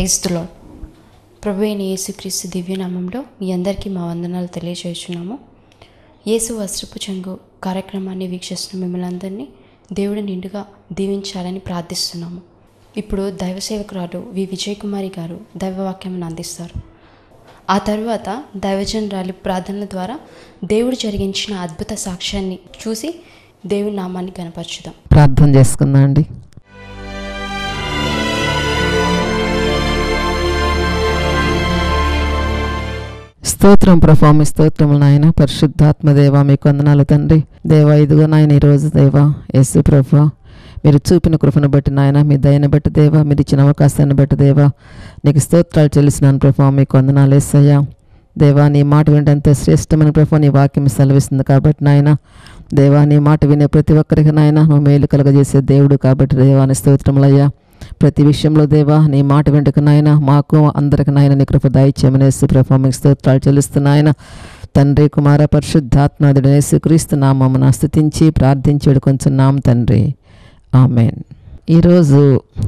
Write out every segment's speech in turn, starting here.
క్రైస్తులో ప్రభు అయిన యేసుక్రీస్తు దివ్యనామంలో మీ అందరికీ మా వందనాలు తెలియజేస్తున్నాము యేసు వస్త్రపు చెంగు కార్యక్రమాన్ని వీక్షిస్తున్న మిమ్మల్ని అందరినీ దేవుడు నిండుగా దీవించాలని ప్రార్థిస్తున్నాము ఇప్పుడు దైవ సేవకురాలు వి విజయ్ కుమారి గారు దైవవాక్యం అందిస్తారు ఆ తరువాత దైవజనరాలి ప్రార్థనల ద్వారా దేవుడు జరిగించిన అద్భుత సాక్ష్యాన్ని చూసి దేవుని నామాన్ని కనపరచుదాం ప్రార్థన చేసుకుందాం అండి స్తోత్రం ప్రభా మీ స్తోత్రములు నాయన పరిశుద్ధాత్మ దేవ మీకు వందనాలు తండ్రి దేవ ఇదిగో నాయన ఈరోజు దేవ యేసు ప్రభా మీరు చూపిన కృపను బట్టి నాయన మీ దయని బట్టి దేవ మీరు ఇచ్చిన అవకాశాన్ని బట్టి దేవ నీకు స్తోత్రాలు చెల్లిసినాను ప్రభా మీకు వందనాలు వేసయ్యా దేవా నీ మాట వినడంతో శ్రేష్టమైన ప్రభా నీ వాక్యం సెలవిస్తుంది కాబట్టి నాయన దేవా నీ మాట వినే ప్రతి ఒక్కరికి నాయన నువ్వు మేలు కలగజేసే దేవుడు కాబట్టి దేవాని స్తోత్రములయ్యా ప్రతి విషయంలో దేవా నీ మాట వెంటకు నాయన మాకు అందరికి నాయన నీ కృప దయచేమనేసి ప్రభా మీకు స్తోత్రాలు చెల్లిస్తున్నాయన తండ్రి కుమార పరిశుద్ధాత్మాదుడు యేసుక్రీస్తు నామమున స్థుతించి ప్రార్థించి వేడుకొంచున్నాం తండ్రి ఆమెన్ ఈరోజు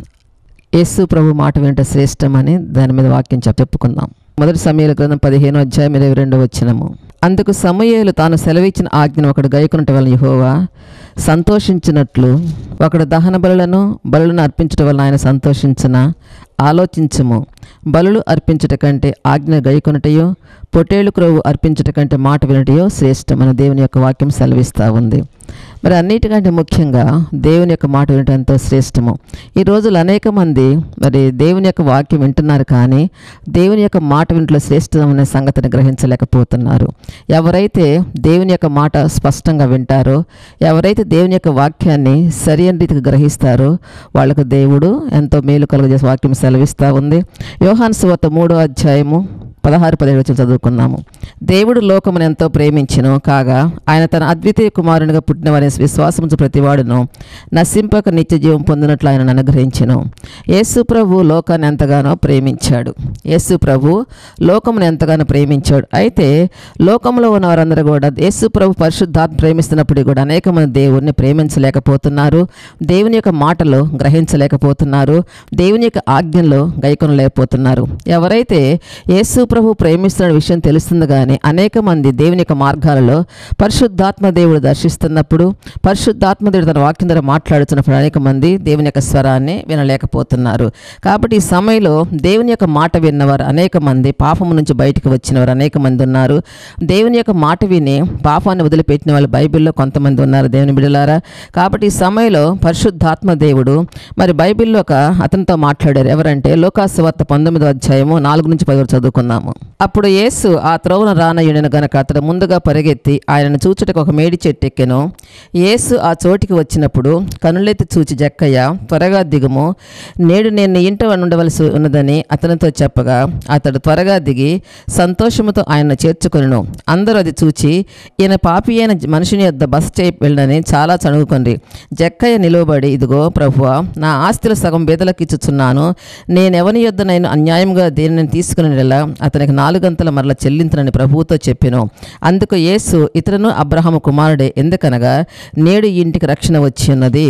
యేసు ప్రభు మాట వెంట శ్రేష్టమని దాని మీద వాక్యం చెప్ప- చెప్పుకుందాం మొదటి సమయాల గ్రంథం పదిహేను అధ్యాయం ఇరవై రెండు వచ్చినము అందుకు సమయలు తాను సెలవిచ్చిన ఆజ్ఞను ఒకడు గైకొనట వలన యెహోవా సంతోషించినట్లు ఒకడు దహన బలులను బలులను అర్పించడం వలన ఆయన సంతోషించిన ఆలోచించము బలులు అర్పించుట కంటే ఆజ్ఞ గైకొనటయో పొటేలు క్రొవ్వు అర్పించుట కంటే మాట వినటయో శ్రేష్టమని దేవుని యొక్క వాక్యం సెలవిస్తూ ఉంది మరి అన్నిటికంటే ముఖ్యంగా దేవుని యొక్క మాట వినటం ఎంతో శ్రేష్టము ఈ రోజులు అనేక మంది మరి దేవుని యొక్క వాక్యం వింటున్నారు కానీ దేవుని యొక్క మాట వింట్లో శ్రేష్టం అనే సంగతిని గ్రహించలేకపోతున్నారు ఎవరైతే దేవుని యొక్క మాట స్పష్టంగా వింటారో ఎవరైతే దేవుని యొక్క వాక్యాన్ని సరి అయిన రీతికి గ్రహిస్తారో వాళ్ళకు దేవుడు ఎంతో మేలు కలుగజేసే వాక్యం సెలవిస్తూ ఉంది యోహాన్ సువార్త మూడో అధ్యాయము పదహారు పదిహేడు వచ్చి చదువుకున్నాము దేవుడు లోకమును ఎంతో ప్రేమించెను కాగా ఆయన తన అద్వితీయ కుమారునిగా పుట్టినవనే విశ్వాసముంచు ప్రతివాడును నశింపక నిత్య జీవం పొందినట్లు ఆయన అనుగ్రహించెను యేసు ప్రభు లోకాన్ని ఎంతగానో ప్రేమించాడు యేసు ప్రభు లోకమును ఎంతగానో ప్రేమించాడు అయితే లోకంలో ఉన్న వారందరూ కూడా యేసు ప్రభు పరిశుద్ధాత్మ ప్రేమిస్తున్నప్పుడు కూడా అనేక మంది దేవుణ్ణి ప్రేమించలేకపోతున్నారు దేవుని యొక్క మాటలు గ్రహించలేకపోతున్నారు దేవుని యొక్క ఆజ్ఞల్లో గైకొనలేకపోతున్నారు ఎవరైతే యేసు ప్రభు ప్రేమిస్తున్న విషయం తెలుస్తుంది కానీ అనేక మంది దేవుని యొక్క మార్గాలలో పరిశుద్ధాత్మ దేవుడు దర్శిస్తున్నప్పుడు పరిశుద్ధాత్మ దేవుడు తన వాక్యం ద్వారా మాట్లాడుతున్నప్పుడు అనేక మంది దేవుని యొక్క స్వరాన్ని వినలేకపోతున్నారు కాబట్టి ఈ సమయంలో దేవుని యొక్క మాట విన్నవారు అనేక మంది పాపము నుంచి బయటకు వచ్చిన వారు అనేక మంది ఉన్నారు దేవుని యొక్క మాట విని పాపాన్ని వదిలిపెట్టిన వాళ్ళు బైబిల్లో కొంతమంది ఉన్నారు దేవుని బిడలారా కాబట్టి ఈ సమయంలో పరిశుద్ధాత్మ దేవుడు మరి బైబిల్లో ఒక అతనితో మాట్లాడారు ఎవరంటే లోకాసువార్త పంతొమ్మిదో అధ్యాయము నాలుగు నుంచి పది వరకు చదువుకుందాము అప్పుడు యేసు ఆ త్రోవన రానయుడిన గనక అతడు ముందుగా పరిగెత్తి ఆయనను చూచుటకు ఒక మేడి చెట్టు ఎక్కెను యేసు ఆ చోటికి వచ్చినప్పుడు కనులెత్తి చూచి జక్కయ్య త్వరగా దిగుము నేడు నేను నీ ఇంట ఉండవలసి ఉన్నదని అతనితో చెప్పగా అతడు త్వరగా దిగి సంతోషముతో ఆయన చేర్చుకొనును అందరూ అది చూచి ఈయన పాపి అయిన మనుషుని యొద్ద బస చేయి వెళ్ళని చాలా చనుగుకొండ్రి జక్కయ్య నిలువబడి ఇదిగో ప్రభువా నా ఆస్తిలో సగం బీదలకు ఇచ్చుచున్నాను నేనెవని యొద్ద నేను అన్యాయంగా దేనిని తీసుకునేలా అతనికి నాలుగంతల మరల చెల్లించనని ప్రభువుతో చెప్పెను అందుకు యేసు ఇతరును అబ్రహాము కుమారుడే ఎందుకనగా నేడు ఈ ఇంటికి రక్షణ వచ్చి ఉన్నది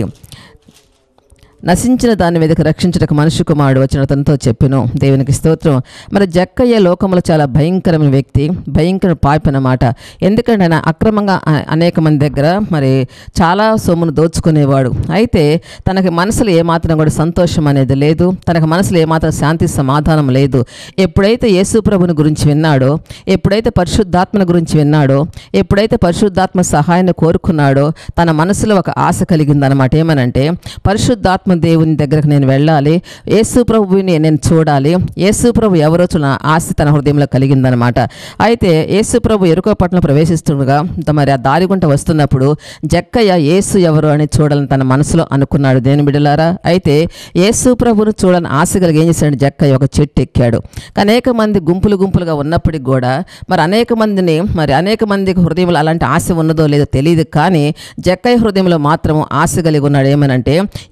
నశించిన దాని మీదకి రక్షించడానికి మనుషు కుమారుడు వచ్చిన అతనితో చెప్పెను దేవునికి స్తోత్రం మరి జక్కయ్య లోకంలో చాలా భయంకరమైన వ్యక్తి భయంకర పాపి అన్నమాట ఎందుకంటే ఆయన అక్రమంగా అ- అనేక మంది దగ్గర మరి చాలా సొమ్మును దోచుకునేవాడు అయితే తనకి మనసులో ఏమాత్రం కూడా సంతోషం అనేది లేదు తనకి మనసులో ఏమాత్రం శాంతి సమాధానం లేదు ఎప్పుడైతే యేసు ప్రభుని గురించి విన్నాడో ఎప్పుడైతే పరిశుద్ధాత్మని గురించి విన్నాడో ఎప్పుడైతే పరిశుద్ధాత్మ సహాయాన్ని కోరుకున్నాడో తన మనసులో ఒక ఆశ కలిగిందనమాట ఏమనంటే పరిశుద్ధాత్మ దేవుని దగ్గరకు నేను వెళ్ళాలి యేసు ప్రభుని నేను చూడాలి యేసు ప్రభు ఎవరో చూడ ఆశ తన హృదయంలో కలిగిందనమాట అయితే యేసు ప్రభు ఎరుకో పట్టణం ప్రవేశిస్తుండగా మరి ఆ దారి గుంట వస్తున్నప్పుడు జక్కయ్య యేసు ఎవరు అని చూడాలని తన మనసులో అనుకున్నాడు దేని బిడ్డలారా అయితే యేసు ప్రభును చూడాలని ఆశ కలిగి ఏం చేశాడు జక్కయ్య ఒక చెట్టు ఎక్కాడు అనేక మంది గుంపులు గుంపులుగా ఉన్నప్పటికి కూడా మరి అనేక మందిని మరి అనేక మందికి హృదయంలో అలాంటి ఆశ ఉన్నదో లేదో తెలియదు కానీ జక్కయ్య హృదయంలో మాత్రం ఆశ కలిగి ఉన్నాడు ఏమనంటే యేసు ప్రభు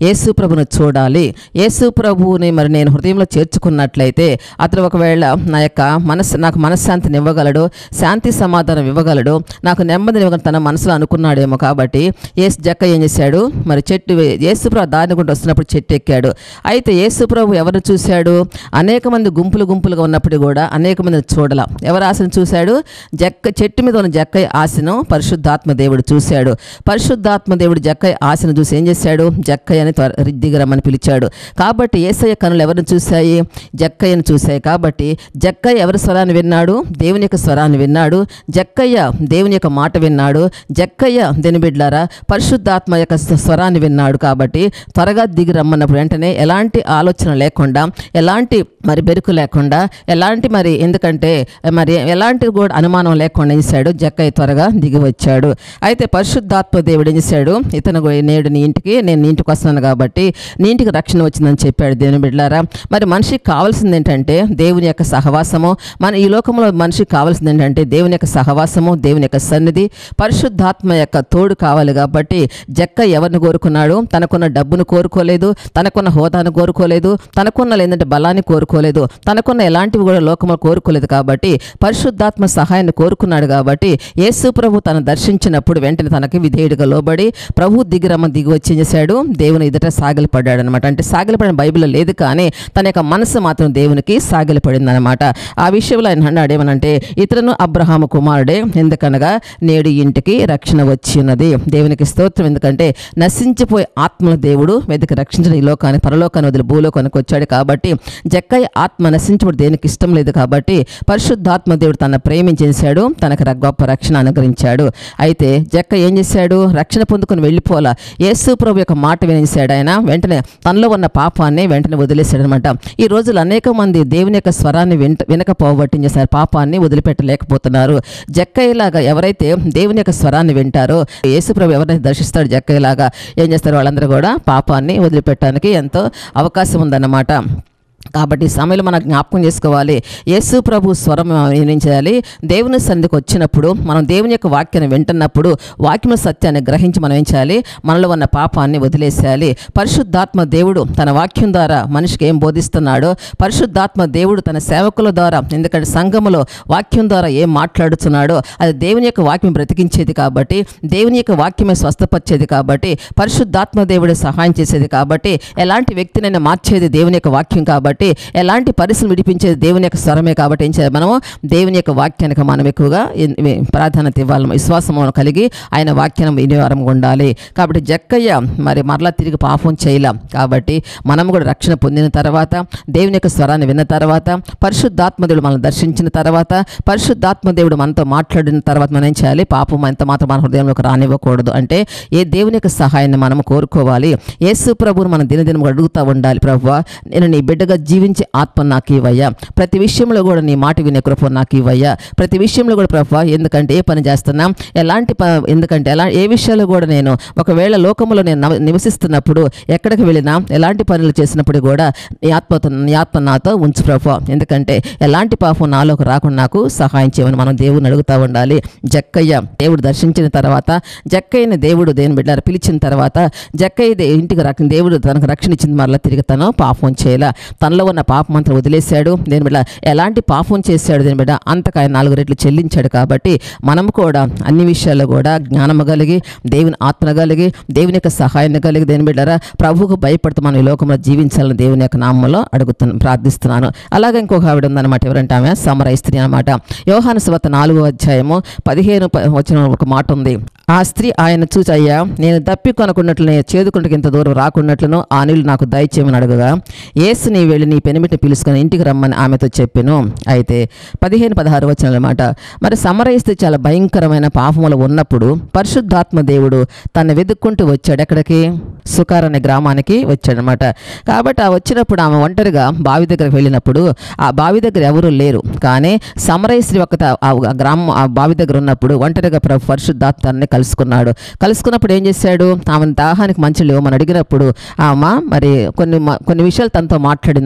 ప్రభుని చూడాలి యేసు ప్రభువుని మరి నేను హృదయంలో చేర్చుకున్నట్లయితే అతను ఒకవేళ నా యొక్క మనసు నాకు మనశ్శాంతిని ఇవ్వగలడు శాంతి సమాధానం ఇవ్వగలడు నాకు నెమ్మదిని ఇవ్వగలడు తన మనసులో అనుకున్నాడేమో కాబట్టి ఏసు జక్క ఏం చేశాడు మరి చెట్టు యేసుప్రభు దారిని గుండా వస్తున్నప్పుడు చెట్టు ఎక్కాడు అయితే యేసుప్రభు ఎవరిని చూశాడు అనేక మంది గుంపులు గుంపులుగా ఉన్నప్పుడు కూడా అనేక మందిని చూడాల ఎవరు ఆశను చూశాడు జక్క చెట్టు మీద ఉన్న జక్కయ్య ఆశను పరిశుద్ధాత్మ దేవుడు చూశాడు పరిశుద్ధాత్మ దేవుడు జక్కయ్య ఆశను చూసి ఏం చేశాడు జక్కయ్య అని త్వర దిగరమ్మని పిలిచాడు కాబట్టి ఏసయ్య కనులు ఎవరిని చూశాయి జక్కయ్యను చూశాయి కాబట్టి జక్కయ్య ఎవరి స్వరాన్ని విన్నాడు దేవుని యొక్క స్వరాన్ని విన్నాడు జక్కయ్య దేవుని యొక్క మాట విన్నాడు జక్కయ్య దేని బిడ్లారా పరిశుద్ధాత్మ యొక్క స్వ- స్వరాన్ని విన్నాడు కాబట్టి త్వరగా దిగి రమ్మన్నప్పుడు వెంటనే ఎలాంటి ఆలోచన లేకుండా ఎలాంటి మరి బెరుకు లేకుండా ఎలాంటి మరి ఎందుకంటే మరి ఎలాంటి కూడా అనుమానం లేకుండా ఏం చేశాడు జక్కయ్య త్వరగా దిగి వచ్చాడు అయితే పరిశుద్ధాత్మ దేవుడు ఏం చేశాడు ఇతను కూడా నేడు నీ ఇంటికి నేను నీ ఇంటికి వస్తున్నాను కాబట్టి నీ ఇంటికి రక్షణ వచ్చిందని చెప్పాడు దేవుని బిడ్డారా మరి మనిషికి కావాల్సింది ఏంటంటే దేవుని యొక్క సహవాసము మన ఈ లోకంలో మనిషికి కావాల్సింది ఏంటంటే దేవుని యొక్క సహవాసము దేవుని యొక్క సన్నిధి పరిశుద్ధాత్మ యొక్క తోడు కావాలి కాబట్టి జక్క ఎవరిని కోరుకున్నాడు తనకున్న డబ్బును కోరుకోలేదు తనకున్న హోదాను కోరుకోలేదు తనకున్న లేదంటే బలాన్ని కోరుకోలేదు తనకున్న ఎలాంటివి కూడా లోకంలో కోరుకోలేదు కాబట్టి పరిశుద్ధాత్మ సహాయాన్ని కోరుకున్నాడు కాబట్టి యేసు ప్రభు తను దర్శించినప్పుడు వెంటనే తనకి విధేయుడిగా లోబడి ప్రభు దిగిరమ్మ దిగి వచ్చి ఏం చేశాడు దేవుని ఎదుట సాగిలపడ్డాడు అనమాట అంటే సాగిలపడిన బైబిల్లో లేదు కానీ తన యొక్క మనసు మాత్రం దేవునికి సాగిలపడింది అనమాట ఆ విషయంలో ఆయన అన్నాడు ఏమనంటే ఇతరును అబ్రహాము కుమారుడే ఎందుకనగా నేడు ఇంటికి రక్షణ వచ్చినది దేవునికి స్తోత్రం ఎందుకంటే నశించిపోయే ఆత్మల దేవుడు వెతికి రక్షించిన ఈ లోకాన్ని పరలోకాన్ని వదిలి భూలోకానికి వచ్చాడు కాబట్టి జక్కయ్య ఆత్మ నశించబడి దేనికి ఇష్టం లేదు కాబట్టి పరిశుద్ధాత్మ దేవుడు తన ప్రేమించేశాడు తనకు ర- గొప్ప రక్షణ అనుగ్రహించాడు అయితే జక్క ఏం చేశాడు రక్షణ పొందుకొని వెళ్ళిపోలా యేసు ప్రభు యొక్క మాట వినేశాడు ఆయన వెంటనే తనలో ఉన్న పాపాన్ని వెంటనే వదిలేశాడు అనమాట ఈ రోజులు అనేక మంది దేవుని యొక్క స్వరాన్ని వింట వినకపోబట్టి ఏం చేశారు పాపాన్ని వదిలిపెట్టలేకపోతున్నారు జక్కయ్యలాగా ఎవరైతే దేవుని యొక్క స్వరాన్ని వింటారో యేసు ప్రభు ఎవరైతే దర్శిస్తాడు జక్కయ్యలాగా ఏం చేస్తారు వాళ్ళందరూ కూడా పాపాన్ని వదిలిపెట్టడానికి ఎంతో అవకాశం ఉందన్నమాట కాబట్టి ఈ సమయంలో మనం జ్ఞాపకం చేసుకోవాలి యేసు ప్రభు స్వరం మనం ఏం చేయాలి దేవుని సన్నిధికి వచ్చినప్పుడు మనం దేవుని యొక్క వాక్యాన్ని వింటున్నప్పుడు వాక్యం సత్యాన్ని గ్రహించి మనం ఏం చేయాలి మనలో ఉన్న పాపాన్ని వదిలేసేయాలి పరిశుద్ధాత్మ దేవుడు తన వాక్యం ద్వారా మనిషికి ఏం బోధిస్తున్నాడో పరిశుద్ధాత్మ దేవుడు తన సేవకుల ద్వారా ఎందుకంటే సంఘములో వాక్యం ద్వారా ఏం మాట్లాడుతున్నాడో అది దేవుని యొక్క వాక్యం బ్రతికించేది కాబట్టి దేవుని యొక్క వాక్యమే స్వస్థపరిచేది కాబట్టి పరిశుద్ధాత్మ దేవుడే సహాయం చేసేది కాబట్టి ఎలాంటి వ్యక్తినైనా మార్చేది దేవుని యొక్క వాక్యం కాబట్టి ఎలాంటి పరిస్థితులు విడిపించేది దేవుని యొక్క స్వరమే కాబట్టి ఏం చేయాలి మనము దేవుని యొక్క వాక్యానికి మనం ఎక్కువగా ఇన్- ఇవి ప్రాధాన్యత ఇవ్వాలి విశ్వాసం కలిగి ఆయన వాక్యం వినివారం ఉండాలి కాబట్టి జక్కయ్య మరి మరలా తిరిగి పాపం చేయలేం కాబట్టి మనం కూడా రక్షణ పొందిన తర్వాత దేవుని యొక్క స్వరాన్ని విన్న తర్వాత పరిశుద్ధాత్మ దేవుడు మనల్ని దర్శించిన తర్వాత పరిశుద్ధాత్మ దేవుడు మనతో మాట్లాడిన తర్వాత మనం ఏం చేయాలి పాపం ఎంత మాత్రం మన హృదయంలోకి రానివ్వకూడదు అంటే ఏ దేవుని యొక్క సహాయాన్ని మనం కోరుకోవాలి యేసు ప్రభువును మనం దినదినం అడుగుతూ ఉండాలి ప్రభువా నేను నీ బిడ్డగా జీవించే ఆత్మ నాకు ఇవ్వయ్యా ప్రతి విషయంలో కూడా నీ మాట వినే కృప నాకు ఇవ్వయ్యా ప్రతి విషయంలో కూడా ప్రభు ఎందుకంటే ఏ పని చేస్తున్నా ఎలాంటి ప ఎందుకంటే ఎలా ఏ విషయాలు కూడా నేను ఒకవేళ లోకంలో నేను నవ- నివసిస్తున్నప్పుడు ఎక్కడికి వెళ్ళినా ఎలాంటి పనులు చేసినప్పుడు కూడా నీ ఆత్మతో నీ ఆత్మ నాతో ఉంచు ప్రభు ఎందుకంటే ఎలాంటి పాపం నాలోకి రాకుండా నాకు సహాయం చేయమని మనం దేవుని అడుగుతూ ఉండాలి జక్కయ్య దేవుడు దర్శించిన తర్వాత జక్కయ్యని దేవుడు దేని బిడ్డ పిలిచిన తర్వాత జక్కయ్య దే- ఇంటికి రక్ష దేవుడు తనకు రక్షణ ఇచ్చింది మరలా తిరిగి తను పాపం చేయాల తనలో ఉన్న పాపం అంతా వదిలేశాడు దేని బిడ్డ ఎలాంటి పాపం చేశాడు దేని బిడ్డ అంతకు ఆయన నాలుగు రెట్లు చెల్లించాడు కాబట్టి మనం కూడా అన్ని విషయాల్లో కూడా జ్ఞానము కలిగి దేవుని ఆత్మ కలిగి దేవుని యొక్క సహాయాన్ని కలిగి దేని బిడ్డరా ప్రభువుకు భయపడుతూ మనం ఈ లోకంలో జీవించాలని దేవుని యొక్క నామంలో అడుగుతున్నాను ప్రార్థిస్తున్నాను అలాగే ఇంకొక ఆవిడ ఉందన్నమాట ఎవరంటే ఆమె సమరయ స్త్రీ అనమాట యోహాను స్వత నాలుగో అధ్యాయము పదిహేను ప- వచ్చిన ఒక మాట ఉంది ఆ స్త్రీ ఆయన చూసి అయ్యా నేను తప్పి కొనుకున్నట్లు నేను చేదుకుంటకి ఇంత దూరం రాకున్నట్లును ఆ నీళ్ళు నాకు దయచేయమని అడగగా ఏసు నీ వెళ్ళి నీ పెనిమిటిని పిలుచుకొని ఇంటికి రమ్మని ఆమెతో చెప్పాను అయితే పదిహేను పదహారు వచ్చిన అనమాట మరి సమరయ స్త్రీ చాలా భయంకరమైన పాపములు ఉన్నప్పుడు పరిశుద్ధాత్మ దేవుడు తను వెతుక్కుంటూ వచ్చాడు ఎక్కడికి సుకార్ అనే గ్రామానికి వచ్చాడనమాట కాబట్టి ఆ వచ్చినప్పుడు ఆమె ఒంటరిగా బావి దగ్గరకు వెళ్ళినప్పుడు ఆ బావి దగ్గర ఎవరూ లేరు కానీ సమరయ స్త్రీ ఒక ఆ గ్రామం ఆ బావి దగ్గర ఉన్నప్పుడు ఒంటరిగా ప్రభు పరిశుద్ధాత్మాన్ని కలుసుకున్నాడు కలుసుకున్నప్పుడు ఏం చేశాడు ఆమె దాహానికి మంచి లేవమని అడిగినప్పుడు ఆమె మరి కొన్ని మ- కొన్ని విషయాలు తనతో మాట్లాడింది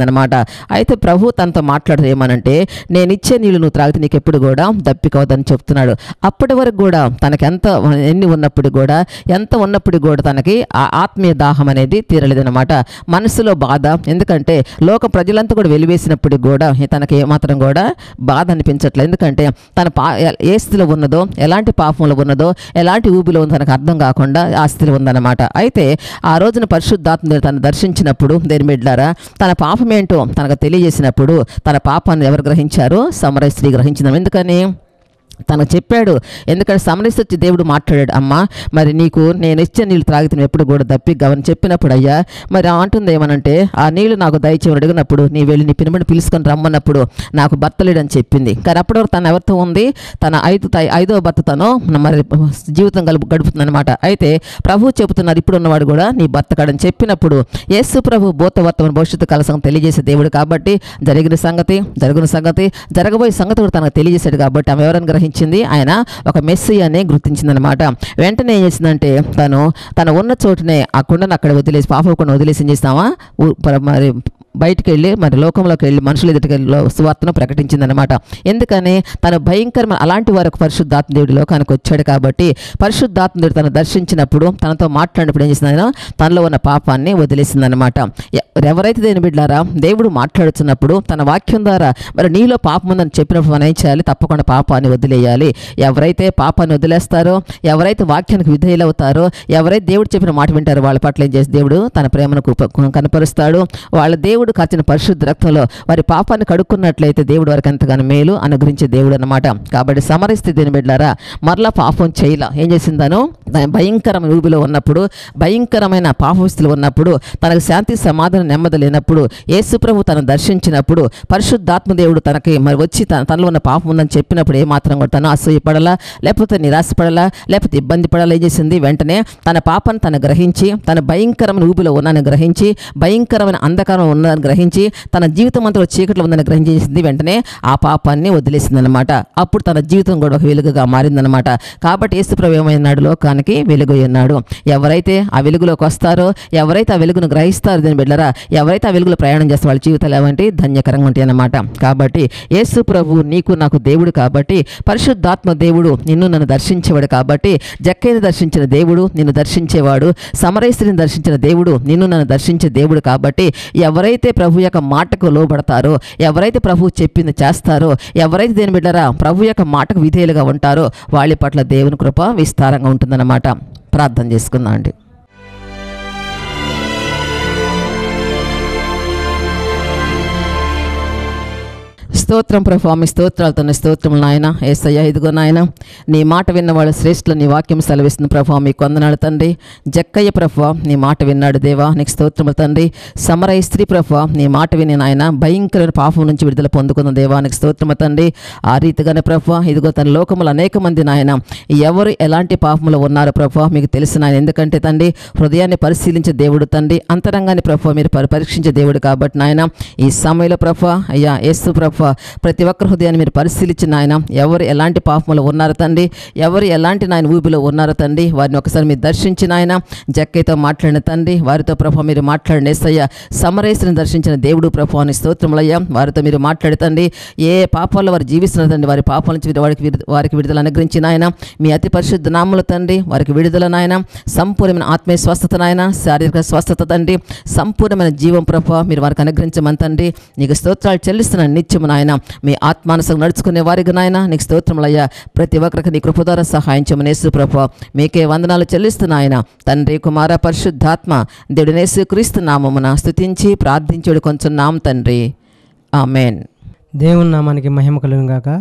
అనమాట అయితే ప్రభు తనతో మాట్లాడదు ఏమనంటే నేను ఇచ్చే నీళ్ళు నువ్వు త్రాగితే నీకు ఎప్పుడు కూడా దప్పికవద్దని చెప్తున్నాడు అప్పటి వరకు కూడా తనకి ఎంత ఎన్ని ఉన్నప్పుడు కూడా ఎంత ఉన్నప్పుడు కూడా తనకి ఆ ఆత్మీయ దాహం అనేది తీరలేదన్నమాట మనసులో బాధ ఎందుకంటే లోక ప్రజలంతా కూడా వెలివేసినప్పుడు కూడా తనకి ఏమాత్రం కూడా బాధ అనిపించట్లేదు ఎందుకంటే తన పా ఏ స్థితిలో ఉన్నదో ఎలాంటి పాపంలో ఉన్నదో ఎలాంటి ఊబిలో ఉందో తనకు అర్థం కాకుండా ఆ స్థితిలో ఉందన్నమాట అయితే ఆ రోజున పరిశుద్ధాత్మ తను దర్శించినప్పుడు దేని బిడ్డారా తన పాపం ఏంటో తనకు తెలియజేసినప్పుడు తన పాపాన్ని ఎవరు గ్రహించారో సమరయ స్త్రీ గ్రహించిందాం ఎందుకని తను చెప్పాడు ఎందుకంటే సమరసి వచ్చి దేవుడు మాట్లాడాడు అమ్మా మరి నీకు నేను ఇచ్చే నీళ్ళు త్రాగితే నువ్వు ఎప్పుడు కూడా దప్పిగ్గావని చెప్పినప్పుడు అయ్యా మరి ఆ అంటుంది ఏమనంటే ఆ నీళ్లు నాకు దయచేయమని అడిగినప్పుడు నీ వెళ్ళి నీ పినిమని పిలుచుకొని రమ్మన్నప్పుడు నాకు భర్త లేడని చెప్పింది కానీ అప్పటి వరకు తను ఎవరితో ఉంది తన ఐదు త- ఐదో భర్త తను మరి జీవితం గడుపు గడుపుతుందన్నమాట అయితే ప్రభు చెబుతున్నారు ఇప్పుడు ఉన్నవాడు కూడా నీ భర్త కాడని చెప్పినప్పుడు యేసు ప్రభు భూతవర్తమైన భవిష్యత్తు కలసం తెలియజేసే దేవుడు కాబట్టి జరిగిన సంగతి జరిగిన సంగతి జరగబోయే సంగతి కూడా తనకు తెలియజేశాడు కాబట్టి ఆమె ఎవరైనా గ్రహించింది ఆయన ఒక మెస్సీ అని గుర్తించిందనమాట వెంటనే ఏం చేసిందంటే తను తన ఉన్న చోటునే ఆ కుండను అక్కడ వదిలేసి పాప కుండ వదిలేసి ఏం చేస్తామా ఊ- పర- మరి బయటికి వెళ్ళి మరి లోకంలోకి వెళ్ళి మనుషుల ఎదుటికి వెళ్ళి లో- సువార్తను ప్రకటించిందనమాట ఎందుకని తను భయంకరమైన అలాంటి వారికి పరిశుద్ధాత్మ దేవుడి లోకానికి వచ్చాడు కాబట్టి పరిశుద్ధాత్మ దేవుడు తను దర్శించినప్పుడు తనతో మాట్లాడినప్పుడు ఏం చేసింది ఆయన తనలో ఉన్న పాపాన్ని వదిలేసిందనమాట ఎ- ఎవరైతే దేని బిడ్డారా దేవుడు మాట్లాడుతున్నప్పుడు తన వాక్యం ద్వారా మరి నీలో పాపం ఉందని చెప్పినప్పుడు మనం ఏం చేయాలి తప్పకుండా పాపాన్ని వదిలేయాలి ఎవరైతే పాపాన్ని వదిలేస్తారో ఎవరైతే వాక్యానికి విధేయులవుతారో ఎవరైతే దేవుడు చెప్పిన మాట వింటారో వాళ్ళ పట్ల ఏం చేసి దేవుడు తన ప్రేమను కుప- కనపరుస్తాడు వాళ్ళ దేవుడు కాచిన పరిశుద్ధ రక్తంలో వారి పాపాన్ని కడుక్కున్నట్లయితే దేవుడు వారికి ఎంతగానో మేలు అనుగ్రహించే దేవుడు అన్నమాట కాబట్టి సమరస్థితి దీని బిడ్డారా మరలా పాపం చేయలా ఏం చేసిందను దాని భయంకరమైన ఊబిలో ఉన్నప్పుడు భయంకరమైన పాపస్థితిలో ఉన్నప్పుడు తనకు శాంతి సమాధానం నెమ్మది లేనప్పుడు యేసుప్రభు తను దర్శించినప్పుడు పరిశుద్ధాత్మ దేవుడు తనకి మరి వచ్చి తన తనలో ఉన్న పాపం ఉందని చెప్పినప్పుడు ఏ మాత్రం కూడా తను అసూయపడలా లేకపోతే నిరాశపడలా లేకపోతే ఇబ్బంది పడాలా ఏం చేసింది వెంటనే తన పాపాన్ని తను గ్రహించి తన భయంకరమైన ఊబిలో ఉన్నానని గ్రహించి భయంకరమైన అంధకారం ఉన్నదని గ్రహించి తన జీవితం అంతా ఒక చీకట్లో ఉందని గ్రహించేసింది వెంటనే ఆ పాపాన్ని వదిలేసిందనమాట అప్పుడు తన జీవితం కూడా ఒక వెలుగుగా మారిందనమాట కాబట్టి యేసుప్రభు ఏమైనాడు లోకానికి వెలుగు ఉన్నాడు ఎవరైతే ఆ వెలుగులోకి వస్తారో ఎవరైతే ఆ వెలుగును గ్రహిస్తారో దీని బిడ్డరా ఎవరైతే ఆ వెలుగులో ప్రయాణం చేస్తే వాళ్ళ జీవితాలు ఏమంటే ధన్యకరంగా ఉంటాయి అన్నమాట కాబట్టి యేసు ప్రభు నీకు నాకు దేవుడు కాబట్టి పరిశుద్ధాత్మ దేవుడు నిన్ను నన్ను దర్శించేవాడు కాబట్టి జక్కైని దర్శించిన దేవుడు నిన్ను దర్శించేవాడు సమరేశ్వరిని దర్శించిన దేవుడు నిన్ను నన్ను దర్శించే దేవుడు కాబట్టి ఎవరైతే ప్రభు యొక్క మాటకు లోబడతారో ఎవరైతే ప్రభు చెప్పింది చేస్తారో ఎవరైతే దేని బిడ్డరా ప్రభు యొక్క మాటకు విధేయులుగా ఉంటారో వాళ్ళ పట్ల దేవుని కృప విస్తారంగా ఉంటుందన్నమాట ప్రార్థన చేసుకుందాం అండి స్తోత్రం ప్రభా మీ స్తోత్రాలతో నీ స్తోత్రములు నాయన ఏసయ్య ఇదిగో నాయన నీ మాట విన్న వాళ్ళ శ్రేష్ఠులు నీ వాక్యం సెలవిస్తుంది ప్రభా మీ కొందనాడు తండ్రి జక్కయ్య ప్రభా నీ మాట విన్నాడు దేవా నీకు స్తోత్రములు తండ్రి సమరయ స్త్రీ ప్రభా నీ మాట విని నాయన భయంకరమైన పాపం నుంచి విడుదల పొందుకున్న దేవా నీకు స్తోత్రము తండ్రి ఆ రీతిగానే ప్రభా ఇదిగో తన లోకములు అనేక మంది నాయన ఎవరు ఎలాంటి పాపములో ఉన్నారో ప్రభా మీకు తెలుసు నాయన ఎందుకంటే తండ్రి హృదయాన్ని పరిశీలించే దేవుడు తండ్రి అంతరంగాన్ని ప్రభా మీరు పరి- పరీక్షించే దేవుడు కాబట్టి నాయన ఈ సమయంలో ప్రభా అయ్యా యేసు ప్రభా ప్రతి ఒక్కరి హృదయాన్ని మీరు పరిశీలించిన ఆయన ఎవరు ఎలాంటి పాపములు ఉన్నారు తండ్రి ఎవరు ఎలాంటి నాయన ఊబిలో ఉన్నారు తండ్రి వారిని ఒకసారి మీరు దర్శించిన ఆయన జక్కయ్యతో మాట్లాడిన తండ్రి వారితో ప్రభా మీరు మాట్లాడిన ఏసయ్య సమరేశ్వరిని దర్శించిన దేవుడు ప్రభా అని స్తోత్రములయ్యా వారితో మీరు మాట్లాడుతండి ఏ పాపాల్లో వారు జీవిస్తున్నారు తండ్రి వారి పాపాల నుంచి విడు- వారికి విడు- వారికి విడుదల అనుగ్రహించిన ఆయన మీ అతి పరిశుద్ధ నామముల తండ్రి వారికి విడుదల నాయన సంపూర్ణమైన ఆత్మీయ స్వస్థత నాయన శారీరక స్వస్థత తండ్రి సంపూర్ణమైన జీవం ప్రభా మీరు వారికి అనుగ్రహించమని తండ్రి నీకు స్తోత్రాలు చెల్లిస్తున్నాను నిత్యము నాయన మీ ఆత్మానుసం నడుచుకునే వారికి నాయన నీకు స్తోత్రములయ్యా ప్రతి ఒక్కరికి నీ కృప ద్వారా సహాయం చేయమని యేసు ప్రభా మీకే వందనాలు చెల్లిస్తున్నాయన తండ్రి కుమార పరిశుద్ధాత్మ దేవుడినేసు క్రీస్తు నామమున స్తుతించి ప్రార్థించుడు కొంచెం నామ తండ్రి ఆమెన్ దేవుని నామానికి మహిమ కలుగును గాక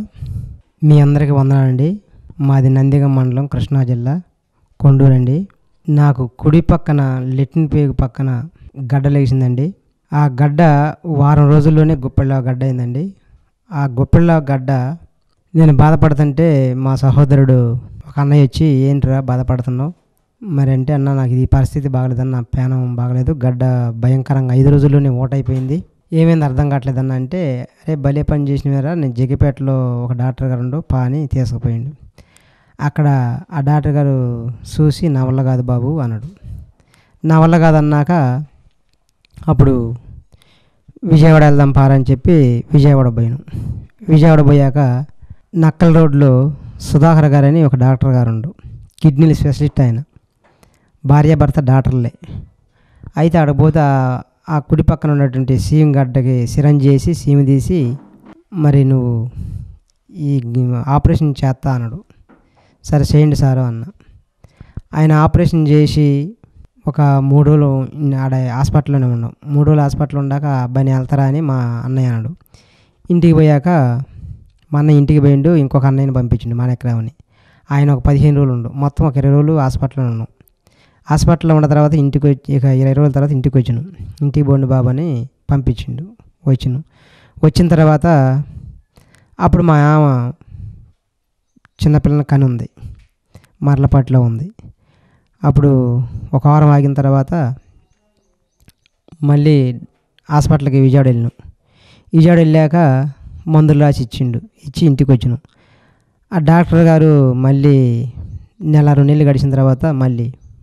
మీ అందరికీ వందనాలండి మాది నందిగం మండలం కృష్ణా జిల్లా కొండూరు అండి నాకు కుడి పక్కన లెట్టిన్ పేగు పక్కన గడ్డ లేచిందండి ఆ గడ్డ వారం రోజుల్లోనే గుప్పెళ్ళ గడ్డ అయిందండి ఆ గుప్పెళ్ళ గడ్డ నేను బాధపడుతుంటే మా సహోదరుడు ఒక అన్నయ్య వచ్చి ఏంట్రా బాధపడుతున్నావు మరి అంటే అన్న నాకు ఇది పరిస్థితి బాగలేదన్న నా పేనం బాగలేదు గడ్డ భయంకరంగా ఐదు రోజుల్లోనే ఓటైపోయింది ఏమైంది అర్థం కావట్లేదన్న అంటే అరే భలే పని చేసినవారా నేను జగిపేటలో ఒక డాక్టర్ గారు ఉండు పా అని తీసుకుపోయిండు అక్కడ ఆ డాక్టర్ గారు చూసి నా వల్ల కాదు బాబు అన్నాడు నా వల్ల కాదన్నాక అప్పుడు విజయవాడ వెళ్దాం పారా అని చెప్పి విజయవాడ పోయాను విజయవాడ పోయాక నక్కల్ రోడ్లో సుధాకర్ గారని ఒక డాక్టర్ గారు ఉండు కిడ్నీల స్పెషలిస్ట్ ఆయన భార్యాభర్త డాక్టర్లే అయితే ఆడ పోతే ఆ- ఆ కుడి పక్కన ఉన్నటువంటి సీఎం గడ్డకి సిరంజ్ చేసి సీమ తీసి మరి నువ్వు ఈ గి- ఆపరేషన్ చేస్తా అన్నాడు సరే చేయండి సారు అన్న ఆయన ఆపరేషన్ చేసి ఒక మూడు రోజులు ఆడ హాస్పిటల్లోనే ఉన్నాం మూడు రోజులు హాస్పిటల్ ఉండాక ఆ అబ్బాయిని వెళ్తారా అని మా అన్నయ్య అన్నాడు ఇంటికి పోయాక మా అన్న ఇంటికి పోయిండు ఇంకొక అన్నయ్యని పంపించిండు మా ఎకరావని ఆయన ఒక పదిహేను రోజులు ఉండు మొత్తం ఒక ఇరవై రోజులు హాస్పిటల్లో ఉన్నాం హాస్పిటల్లో ఉన్న తర్వాత ఇంటికి వచ్చి ఇక ఇరవై రోజుల తర్వాత ఇంటికి వచ్చాను ఇంటికి పోండి బాబు అని పంపించిండు వచ్చాను వచ్చిన తర్వాత అప్పుడు మా ఆమె చిన్నపిల్లల కని ఉంది మరలపాటిలో ఉంది అప్పుడు ఒక వారం ఆగిన తర్వాత మళ్ళీ హాస్పిటల్కి విజయవాడ వెళ్ళినాం విజయవాడ వెళ్ళాక మందులు రాసి ఇచ్చిండు ఇచ్చి ఇంటికి వచ్చినాం ఆ డాక్టర్ గారు మళ్ళీ నెల రెండు నెలలు గడిచిన తర్వాత మళ్ళీ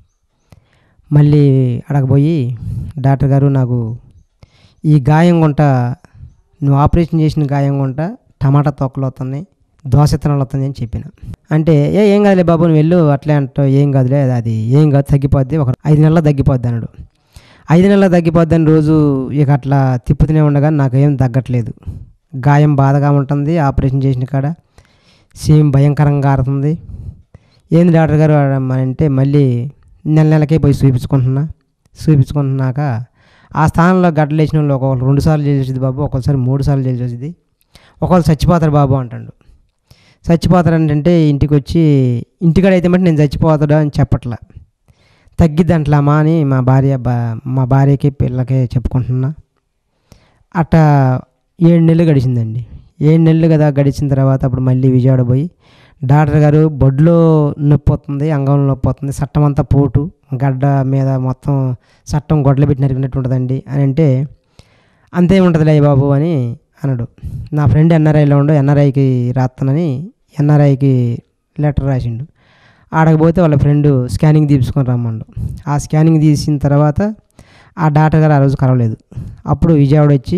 మళ్ళీ అడగపోయి డాక్టర్ గారు నాకు ఈ గాయం గుంట నువ్వు ఆపరేషన్ చేసిన గాయం గుంట టమాటా తొక్కలు వస్తున్నాయి దోశ విత్తనాలు వస్తుంది అని చెప్పిన అంటే ఏ ఏం కాదులే బాబు నువ్వు వెళ్ళు అట్లే అంటావు ఏం కాదులే అది- అది ఏం కాదు తగ్గిపోద్ది ఒక ఐదు నెలల్లో తగ్గిపోద్ది అన్నాడు ఐదు నెలల్లో తగ్గిపోద్ది అని రోజు ఇక అట్లా తిప్పుతూనే ఉండగా నాకు ఏం తగ్గట్లేదు గాయం బాధగా ఉంటుంది ఆపరేషన్ చేసిన కాడ సేమ్ భయంకరంగా ఆరుతుంది ఏంది డాక్టర్ గారు అని అంటే మళ్ళీ నెల నెలకే పోయి చూపించుకుంటున్నా చూపించుకుంటున్నాక ఆ స్థానంలో గడ్డలు వేసిన వాళ్ళు ఒక్కొక్కరు రెండు సార్లు చేసి వచ్చింది బాబు ఒక్కొక్కసారి మూడు సార్లు చేసి వచ్చింది ఒకళ్ళు చచ్చిపోతారు బాబు అంటాడు చచ్చిపోతారు అంటే ఇంటికి వచ్చి ఇంటికాడ అయితే మట్టి నేను చచ్చిపోతాడు అని చెప్పట్లా తగ్గిద్దంట్లామా అని మా భార్య బా మా భార్యకి పిల్లకి చెప్పుకుంటున్నా అట్టా ఏడు నెలలు గడిచిందండి ఏడు నెలలు కదా గడిచిన తర్వాత అప్పుడు మళ్ళీ విజయవాడ పోయి డాక్టర్ గారు బొడ్లో నొప్పి వస్తుంది అంగంలో నొప్పి వస్తుంది చట్టం అంతా పోటు గడ్డ మీద మొత్తం చట్టం గొడ్డలు పెట్టి నరికినట్టు ఉంటుందండి అని అంటే అంతే ఉంటుందిలే బాబు అని అన్నాడు నా ఫ్రెండ్ ఎన్ఆర్ఐలో ఉండు ఎన్ఆర్ఐకి రాస్తానని ఎన్ఆర్ఐకి లెటర్ రాసిండు ఆడకపోతే వాళ్ళ ఫ్రెండ్ స్కానింగ్ తీసుకొని రమ్మండు ఆ స్కానింగ్ తీసిన తర్వాత ఆ డాక్టర్ గారు ఆ రోజు కలవలేదు అప్పుడు విజయవాడ వచ్చి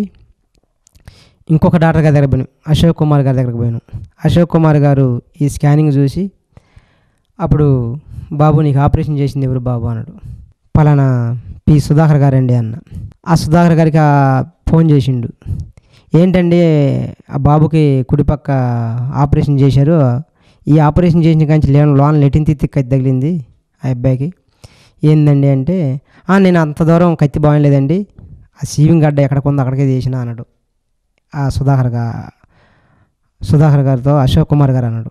ఇంకొక డాక్టర్ గారి దగ్గర పోయాను అశోక్ కుమార్ గారి దగ్గరకు పోయాను అశోక్ కుమార్ గారు ఈ స్కానింగ్ చూసి అప్పుడు బాబు నీకు ఆపరేషన్ చేసింది ఎవరు బాబు అన్నాడు పలానా పి సుధాకర్ గారండి అన్న ఆ సుధాకర్ గారికి ఆ ఫోన్ చేసిండు ఏంటండి ఆ బాబుకి కుడిపక్క ఆపరేషన్ చేశారు ఈ ఆపరేషన్ చేసిన కానీ లేని లోన్ లెటిన్ తిత్తి కత్తి తగిలింది ఆ అబ్బాయికి ఏందండి అంటే "ఆ, నేను అంత దూరం కత్తి బాగలేదండి ఆ సీవింగ్ గడ్డ ఎక్కడికి ఉందో అక్కడికే చేసిన అన్నాడు ఆ సుధాకర్ గా సుధాకర్ గారితో అశోక్ కుమార్ గారు అన్నాడు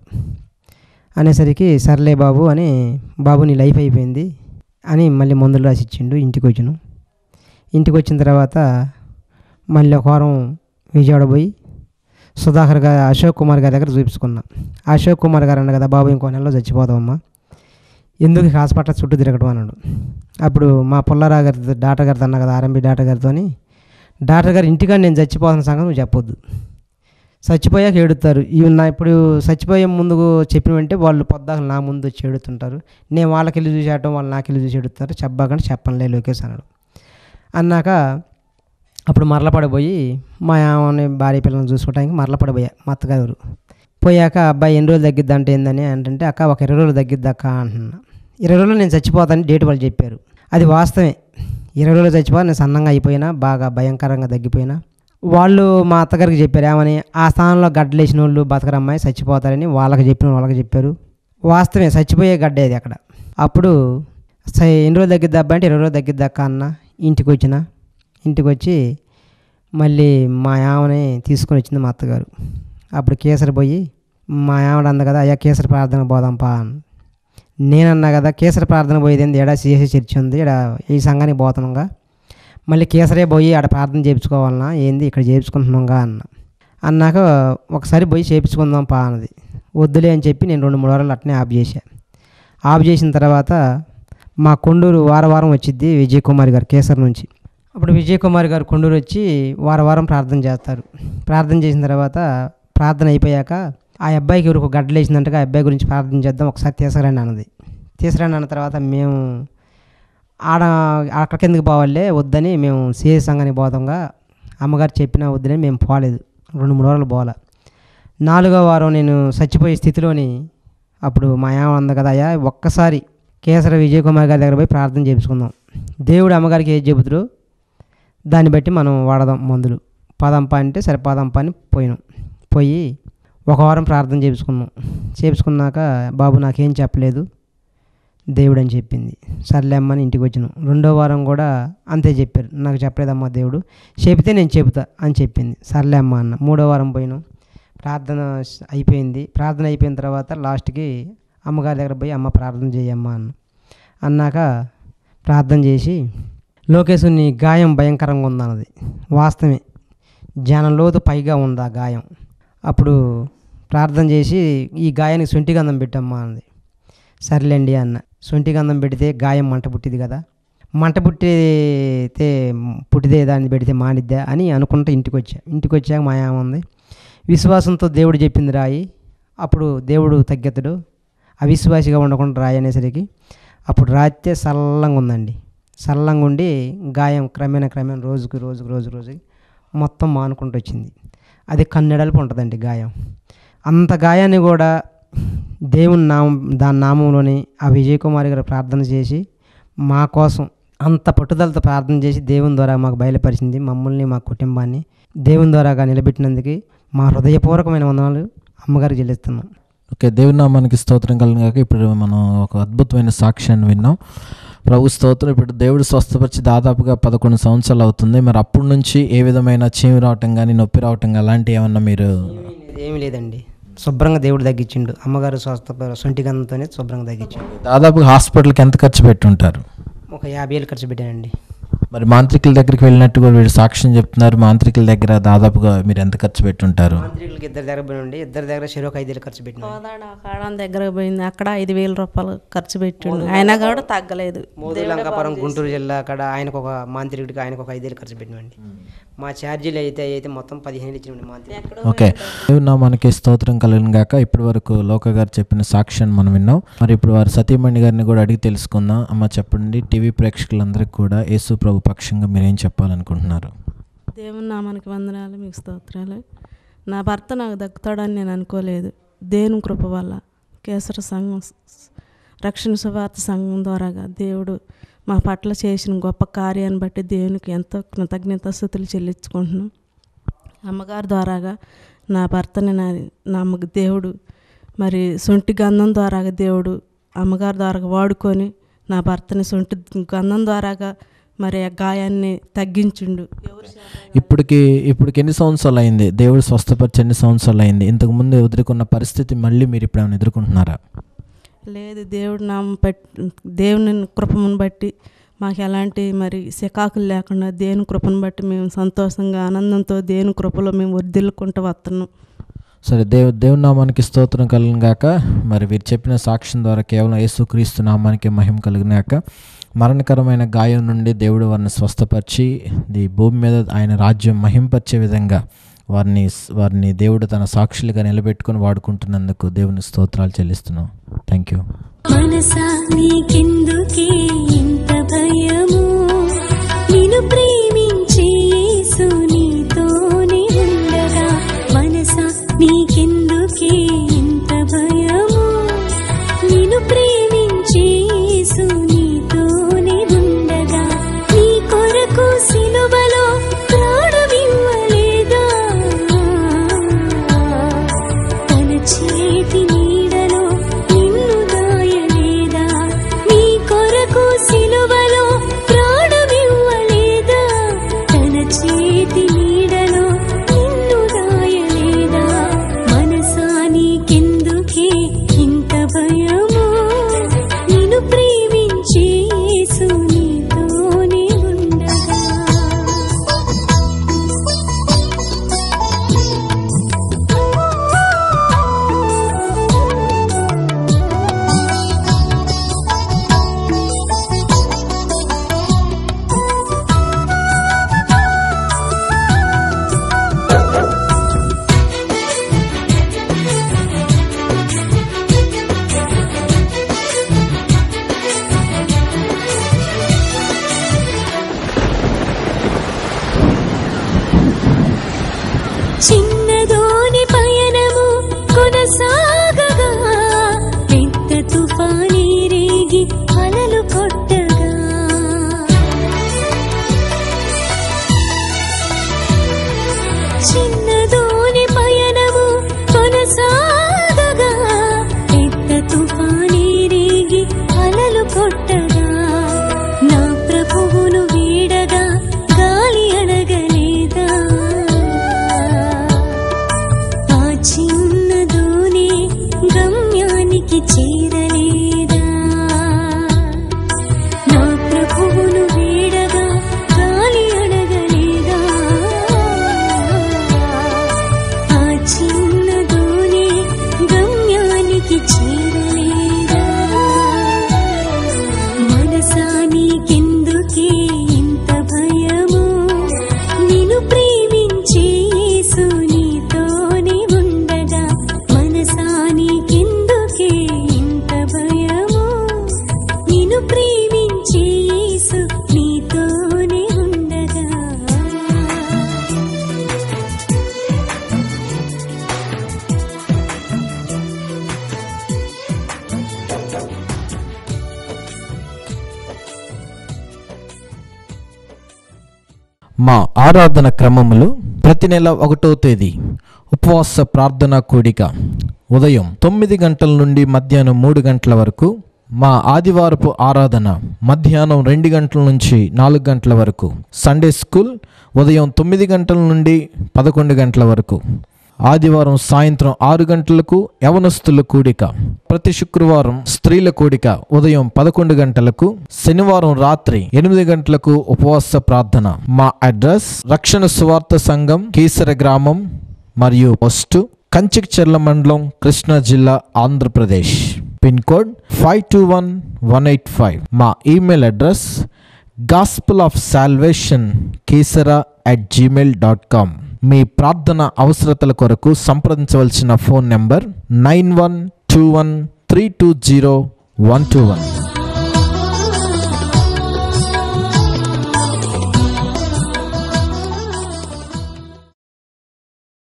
అనేసరికి సర్లే బాబు అని బాబు నీ లైఫ్ అయిపోయింది అని మళ్ళీ మందులు రాసి ఇచ్చిండు ఇంటికి వచ్చాను ఇంటికి వచ్చిన తర్వాత మళ్ళీ ఒక వారం విజయవాడ పోయి సుధాకర్ గారు అశోక్ కుమార్ గారి దగ్గర చూపించుకున్నా అశోక్ కుమార్ గారు అన్న కదా బాబు ఇంకో నెలలో చచ్చిపోతామమ్మా ఎందుకు ఈ హాస్పిటల్ చుట్టూ తిరగడం అన్నాడు అప్పుడు మా పుల్లారా గారి డాక్టర్ గారితో అన్న కదా ఆర్ఎంబి డాక్టర్ గారితోని డాక్టర్ గారు ఇంటికాడ నేను చచ్చిపోతున్న సంగతి నువ్వు చెప్పొద్దు చచ్చిపోయాక ఏడుతారు ఇవి నా ఇప్పుడు చచ్చిపోయే ముందుకు చెప్పినవంటే వాళ్ళు పొద్దాక నా ముందు వచ్చి ఏడుతుంటారు నేను వాళ్ళకెళ్ళి చూసేయటం వాళ్ళు నాకెళ్ళి చూసి ఏడుతారు చెప్పాకంటే చెప్పనులే లోకేష్ అన్నాడు అన్నాక అప్పుడు మరలపడిపోయి మా ఆమెని భార్య పిల్లల్ని చూసుకోవడానికి మరలపడిపోయా మా అత్తగారు పోయాక అబ్బాయి ఎన్ని రోజులు తగ్గిద్ది అంటే ఏందని అంటే అక్క ఒక ఇరవై రోజులు తగ్గిద్ది అక్క అంటున్నా ఇరవై రోజులు నేను చచ్చిపోతాను డేట్ వాళ్ళు చెప్పారు అది వాస్తవమే ఇరవై రోజులు చచ్చిపోతా నేను సన్నంగా అయిపోయినా బాగా భయంకరంగా తగ్గిపోయినా వాళ్ళు మా అత్తగారికి చెప్పారు ఏమని ఆ స్థానంలో గడ్డలేసిన వాళ్ళు బతకరమ్మాయి చచ్చిపోతారని వాళ్ళకి చెప్పిన వాళ్ళకి చెప్పారు వాస్తవమే చచ్చిపోయే గడ్డ ఇది అక్కడ అప్పుడు స- ఎన్ని రోజులు తగ్గిద్ది అబ్బాయి అంటే ఇరవై రోజులు తగ్గిద్ది అక్క అన్న ఇంటికి వచ్చిన ఇంటికి వచ్చి మళ్ళీ మా ఆమెని తీసుకొని వచ్చింది మా అత్తగారు అప్పుడు కేసరి పోయి మా ఆవిడ అంది కదా అయ్యా కేసరి ప్రార్థన పోదాంపా అని నేనన్నా కదా కేసరి ప్రార్థన పోయేది ఏంది ఏడా సిఎస్సి చర్చి ఉంది ఇక్కడ ఈ సంఘానికి పోతున్నాగా మళ్ళీ కేసరే పోయి ఆడ ప్రార్థన చేయించుకోవాలన్నా ఏంది ఇక్కడ చేయించుకుంటున్నాగా అన్న అన్నాక ఒకసారి పోయి చేయించుకుందాం పా అన్నది వద్దులే అని చెప్పి నేను రెండు మూడు వారాలు అట్నే ఆఫ్ చేశా ఆఫ్ చేసిన తర్వాత మా కొండూరు వారం వారం వచ్చింది విజయ్ కుమార్ గారు కేసర్ నుంచి అప్పుడు విజయ్ కుమార్ గారు కొండూరు వచ్చి వారం వారం ప్రార్థన చేస్తారు ప్రార్థన చేసిన తర్వాత ప్రార్థన అయిపోయాక ఆ అబ్బాయికి ఎవరికి గడ్డలు వేసిందంటగా ఆ అబ్బాయి గురించి ప్రార్థన చేద్దాం ఒకసారి తీసుకురండి అన్నది తీసుకురండి అన్న తర్వాత మేము ఆడ అక్కడికి ఎందుకు పోవాలే వద్దని మేము సిఎస్ సంఘానికి పోతాంగా అమ్మగారు చెప్పినా వద్దులే మేము పోలేదు రెండు మూడు వారాలు పోలే నాలుగో వారం నేను చచ్చిపోయే స్థితిలోని అప్పుడు మా ఏమ ఉంది కదా అయ్యా ఒక్కసారి కేసర విజయ్ కుమార్ గారి దగ్గర పోయి ప్రార్థన చేయించుకుందాం దేవుడు అమ్మగారికి ఏది చెబుతారో దాన్ని బట్టి మనం వాడదాం మందులు పదంప అంటే సరే పదంప అని పోయినాం పోయి ఒక వారం ప్రార్థన చేయించుకున్నాం చేయించుకున్నాక బాబు నాకేం చెప్పలేదు దేవుడు అని చెప్పింది సర్లే అమ్మ అని ఇంటికి వచ్చినాం రెండో వారం కూడా అంతే చెప్పారు నాకు చెప్పలేదమ్మా దేవుడు చెబితే నేను చెబుతా అని చెప్పింది సర్లే అమ్మ అన్న మూడో వారం పోయినాం ప్రార్థన స్- అయిపోయింది ప్రార్థన అయిపోయిన తర్వాత లాస్ట్కి అమ్మగారి దగ్గర పోయి అమ్మ ప్రార్థన చేయమ్మా అన్న అన్నాక ప్రార్థన చేసి లోకేష్ నీ గాయం భయంకరంగా ఉందన్నది వాస్తవమే జనంలోతు పైగా ఉంది ఆ గాయం అప్పుడు ప్రార్థన చేసి ఈ గాయానికి సొంటి గంధం పెట్టమ్మా అన్నది సర్లేండి అన్న సొంటి గంధం పెడితే గాయం మంట పుట్టింది కదా మంట పుట్టితే పుట్టిదే దాన్ని పెడితే మానిద్దా అని అనుకుంటూ ఇంటికి వచ్చా ఇంటికి వచ్చాక మా ఏమ ఉంది విశ్వాసంతో దేవుడు చెప్పింది రాయి అప్పుడు దేవుడు తగ్గెత్తడు అవిశ్వాసిగా ఉండకుండా రాయి అనేసరికి అప్పుడు రాస్తే సల్లంగా ఉందండి సల్లంగా ఉండి గాయం క్రమేణా క్రమేణా రోజుకి రోజుకి రోజు రోజుకి మొత్తం మానుకుంటూ వచ్చింది అది కన్నెడల్పు ఉంటుందండి గాయం అంత గాయాన్ని కూడా దేవుని నామం దాని నామంలోని ఆ విజయ్ కుమార్ గారు ప్రార్థన చేసి మా కోసం అంత పట్టుదలతో ప్రార్థన చేసి దేవుని ద్వారా మాకు బయలుపరిచింది మమ్మల్ని మా కుటుంబాన్ని దేవుని ద్వారాగా నిలబెట్టినందుకు మా హృదయపూర్వకమైన వందనాలు అమ్మగారికి చెల్లిస్తున్నాం ఓకే దేవుని నామానికి స్తోత్రం కలిగాక ఇప్పుడు మనం ఒక అద్భుతమైన సాక్ష్యాన్ని విన్నాం ప్రభు స్తోత్రం ఇప్పుడు దేవుడు స్వస్థపరిచి దాదాపుగా పదకొండు సంవత్సరాలు అవుతుంది మరి అప్పటి నుంచి ఏ విధమైన చీమి రావటం కానీ నొప్పి రావటం కానీ అలాంటివి ఏమన్నా మీరు ఏమీ లేదండి శుభ్రంగా దేవుడు తగ్గించిండు అమ్మగారు స్వస్థ సొంటి గంధంతోనే శుభ్రంగా తగ్గించిండు దాదాపుగా హాస్పిటల్కి ఎంత ఖర్చు పెట్టుంటారు ఒక యాభై వేలు ఖర్చు పెట్టానండి మరి మాంత్రికుల దగ్గరికి వెళ్ళినట్టు కూడా వీళ్ళు సాక్ష్యం చెప్తున్నారు మాంత్రికుల దగ్గర దాదాపుగా మీరు ఎంత ఖర్చు పెట్టుంటారు మాంత్రికులకి ఇద్దరు దగ్గర పోయి ఉండి ఇద్దరి దగ్గర చెరో ఒక ఐదు వేలు ఖర్చు పెట్టినా కోదాడ కాడం దగ్గరకు పోయింది అక్కడ ఐదు వేల రూపాయలు ఖర్చు పెట్టిండు అయినా కూడా తగ్గలేదు మోదీ లంకాపురం గుంటూరు జిల్లా అక్కడ ఆయనకు ఒక మాంత్రికుడికి ఆయనకు ఒక ఐదు వేలు ఖర్చు పెట్టినండి మా ఛార్జీలు అయితే అయితే మొత్తం పదిహేను వేలు ఇచ్చినండి మాంత్రికుడు ఓకే దేవుని నామానికి స్తోత్రం కలిగిన గాక ఇప్పటి వరకు లోక గారు చెప్పిన సాక్ష్యాన్ని మనం విన్నాం మరి ఇప్పుడు వారి సతీమణి గారిని కూడా అడిగి తెలుసుకుందాం అమ్మ చెప్పండి టీవీ ప్రేక్షకులందరికీ కూడా యేసు ప్రభు పక్షంగా మీరు ఏం చెప్పాలనుకుంటున్నారు దేవుని నామానికి వందనాలు మీకు స్తోత్రాలు నా భర్త నాకు దక్కుతాడని నేను అనుకోలేదు దేవుని కృప వల్ల కేసర సంఘం స్- రక్షణ సువార్త సంఘం ద్వారాగా దేవుడు మా పట్ల చేసిన గొప్ప కార్యాన్ని బట్టి దేవునికి ఎంతో కృతజ్ఞత స్థుతులు చెల్లించుకుంటున్నాం అమ్మగారి ద్వారాగా నా భర్తని నా నా అమ్మకు దేవుడు మరి సొంటి గంధం ద్వారాగా దేవుడు అమ్మగారి ద్వారాగా వాడుకొని నా భర్తని సొంటి గంధం ద్వారాగా మరి ఆ గాయాన్ని తగ్గించుండు ఇప్పటికి ఇప్పటికి ఎన్ని సంవత్సరాలు అయింది దేవుడు స్వస్థపరిచి ఎన్ని సంవత్సరాలు అయింది ఇంతకు ముందు ఎదుర్కొన్న పరిస్థితి మళ్ళీ మీరు ఇప్పుడు ఏమైనా ఎదుర్కొంటున్నారా లేదు దేవుడు నామ పట్ దేవుని కృపను బట్టి మాకు ఎలాంటి మరి శకాకులు లేకుండా దేవుని కృపను బట్టి మేము సంతోషంగా ఆనందంతో దేవుని కృపలో మేము వర్ధిల్లుకుంటూ వస్తున్నాం సరే దేవు దేవుని నామానికి స్తోత్రం కలిగిన గాక మరి వీరు చెప్పిన సాక్ష్యం ద్వారా కేవలం యేసుక్రీస్తు నామానికి మహిమ కలిగినాక మరణకరమైన గాయం నుండి దేవుడు వారిని స్వస్థపరిచి ఈ భూమి మీద ఆయన రాజ్యం మహింపరిచే విధంగా వారిని వారిని దేవుడు తన సాక్షులుగా నిలబెట్టుకొని వాడుకుంటున్నందుకు దేవుని స్తోత్రాలు చెల్లిస్తున్నాం థ్యాంక్ యూ మనసా నీకెందుకే ఇంత భయము నిన్ను ప్రేమించే యేసు నీతోనే ఉండగా మనసా నీకెందుకే ఇంత భయము నిన్ను ప్రేమించే యేసు నీతోనే ఉండగా నీ కొరకు సిలువలో ప్రాణమివ్వలేదా తన చేతి నీడలో నిన్ను దాయలేదా నీ కొరకు సిలువలో గమ్యానికి చేరలేదా నా ప్రభువును వీడగా గాలి అడగలేదా ఆ చిన్న దోణి గమ్యానికి చేరలేదా మనసా నీకెందుకే ఇంత భయము నిన్ను ప్రేమించే యేసు నీతోనే ఉండగా మనసా నీకెందుకే ఇంత భయము నిన్ను ప్రేమించే యేసు నీతోనే ఉండగా మా ఆరాధన క్రమములు ప్రతి నెల ఒకటో తేదీ ఉపవాస ప్రార్థన కూడిక ఉదయం తొమ్మిది గంటల నుండి మధ్యాహ్నం మూడు గంటల వరకు మా ఆదివారపు ఆరాధన మధ్యాహ్నం రెండు గంటల నుంచి నాలుగు గంటల వరకు సండే స్కూల్ ఉదయం తొమ్మిది గంటల నుండి పదకొండు గంటల వరకు ఆదివారం సాయంత్రం ఆరు గంటలకు యవనస్తుల కూడిక ప్రతి శుక్రవారం స్త్రీల కూడిక ఉదయం పదకొండు గంటలకు శనివారం రాత్రి ఎనిమిది గంటలకు ఉపవాస ప్రార్థన మా అడ్రస్ రక్షణ సువార్త సంఘం కీసర గ్రామం మరియు పోస్టు కంచిక్చెర్ల మండలం కృష్ణా జిల్లా Andhra Pradesh pin code five two one one eight five మా email address gospel of salvation Keesara at gmail dot com మీ ప్రార్థన అవసరతల కొరకు సంప్రదించవలసిన phone number nine one two one three two zero one two one